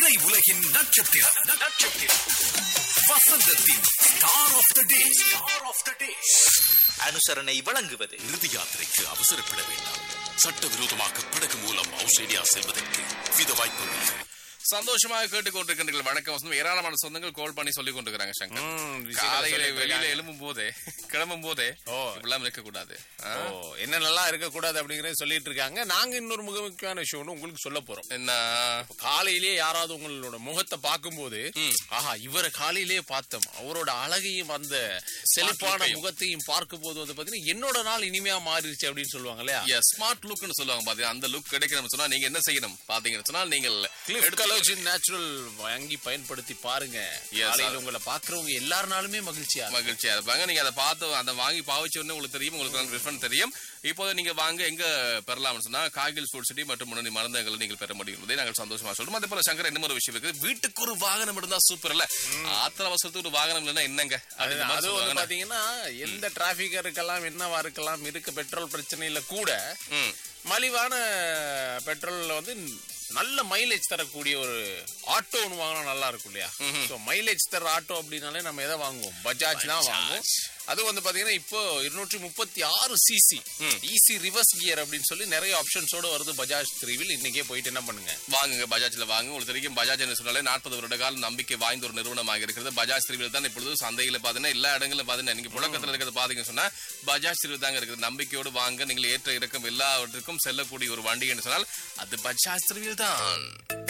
திரை உலகின் நட்சத்திரம் நட்சத்திரம் வசந்தத்தின் star of the day star of the day அனுசரணை வழங்குவது இறுதி யாத்திரைக்கு அவசரப்பட வேண்டாம் சட்டவிரோதமாக படகு மூலம் ஆஸ்திரேலியா செல்வதற்கு வித வாய்ப்புள்ளது சந்தோஷமாக கேட்டுக்கொண்டிருக்கின்றீர்கள் வணக்கம் வசந்தம் ஏராளமான சொந்தங்கள் கால் பண்ணி சொல்லிக் கொண்டிருக்காங்க சங்கர் ம், விஷயங்களை காலையில சொல்லிட்டு வெளியில இருக்காங்க. எழும்பும் போதே கிளம்பும் போதே ஓ. இப்படிலாம் இருக்க கூடாது ஓ என்ன நல்லா இருக்கக்கூடாது அப்படிங்கறத சொல்லிட்டு இருக்காங்க நாங்க இன்னொரு மிக முக்கியமான விஷயம் ஒண்ணு உங்களுக்கு சொல்ல போறோம் என்ன காலையிலேயே யாராவது உங்களோட முகத்தை பார்க்கும்போது ஆஹா இவரை காலையிலேயே பார்த்தோம் அவரோட அழகையும் அந்த செழிப்பான look-ஐயும். முகத்தையும் பார்க்கும்போது வந்து பாத்தீங்கன்னா என்னோட நாள் இனிமையா மாறிடுச்சு அப்படின்னு சொல்லுவாங்க இல்லையா ஸ்மார்ட் லுக்னு சொல்லுவாங்க பாத்தீங்கன்னா அந்த லுக் கிடைக்கணும்னு சொன்னா நீங்க என்ன செய்யணும் பாத்தீங்கன்னு சொன்னா நீங்கள் கிளிஃப் கலோஜின் நேச்சுரல் வாங்கி பயன்படுத்தி பாருங்க Yes, காலையில அது- உங்களை பாக்குறவங்க எல்லாருனாலுமே மகிழ்ச்சியா இருக்கும். மகிழ்ச்சியா இருப்பாங்க நீங்க அதை பார்த்து அதை வாங்கி பாவிச்ச உடனே உங்களுக்கு தெரியும் உங்களுக்கு டிஃபரன்ஸ் தெரியும் இப்போது நீங்க வாங்க எங்க பெறலாம்னு சொன்னா காகில் ஃபுட் சிட்டி மற்றும் முன்னணி மருந்தகங்களை நீங்கள் பெற முடியும் என்பதை நாங்கள் சந்தோஷமா சொல்றோம் அதே போல சங்கர் இன்னும் ஒரு விஷயம் இருக்குது வீட்டுக்கு ஒரு வாகனம் இருந்தா சூப்பர் இல்ல ஆத்திர அவசரத்துக்கு ஒரு வாகனம் இல்லைன்னா என்னங்க அது அப்படின்ற மாதிரி அது வந்து சொல்லுவாங்க. பாத்தீங்கன்னா எந்த டிராபிக்கா இருக்கலாம் என்னவா இருக்கலாம் இருக்க பெட்ரோல் பிரச்சனையில கூட ம். மலிவான பெட்ரோல்ல வந்து நல்ல மைலேஜ் தரக்கூடிய ஒரு ஆட்டோ ஒன்று வாங்கினா நல்லா இருக்கும் இல்லையா ஸோ மைலேஜ் தர ஆட்டோ அப்படின்னாலே நம்ம எதை வாங்குவோம் பஜாஜ் தான் வாங்குவோம் அது வந்து பாத்தீங்கன்னா இப்போ இருநூற்றி முப்பத்தி ஆறு சிசி ஈசி ரிவர்ஸ் கியர் அப்படின்னு சொல்லி நிறைய ஆப்ஷன்ஸோட வருது பஜாஜ் த்ரீவில் இன்னைக்கே போயிட்டு என்ன பண்ணுங்க வாங்குங்க பஜாஜ்ல வாங்க உங்களுக்கு தெரியும் பஜாஜ் என்று சொன்னாலே நாற்பது வருட கால நம்பிக்கை வாய்ந்த ஒரு நிறுவனமாக இருக்கிறது பஜாஜ் திருவிழா தான் இப்பொழுது சந்தையில பாத்தீங்கன்னா எல்லா இடங்களும் பாத்தீங்கன்னா நீங்க புழக்கத்துல இருக்கிறது பாத்தீங்கன்னு சொன்னா பஜாஜ் திருவிழா தாங்க இருக்குது நம்பிக்கையோடு வாங்க நீங்கள் ஏற்ற இறக்கம் எல்லாவற்றுக்கும் செல்லக்கூடிய ஒரு வண்டி என்று சொன்னால் அது பஜாஜ் திருவிழா தான்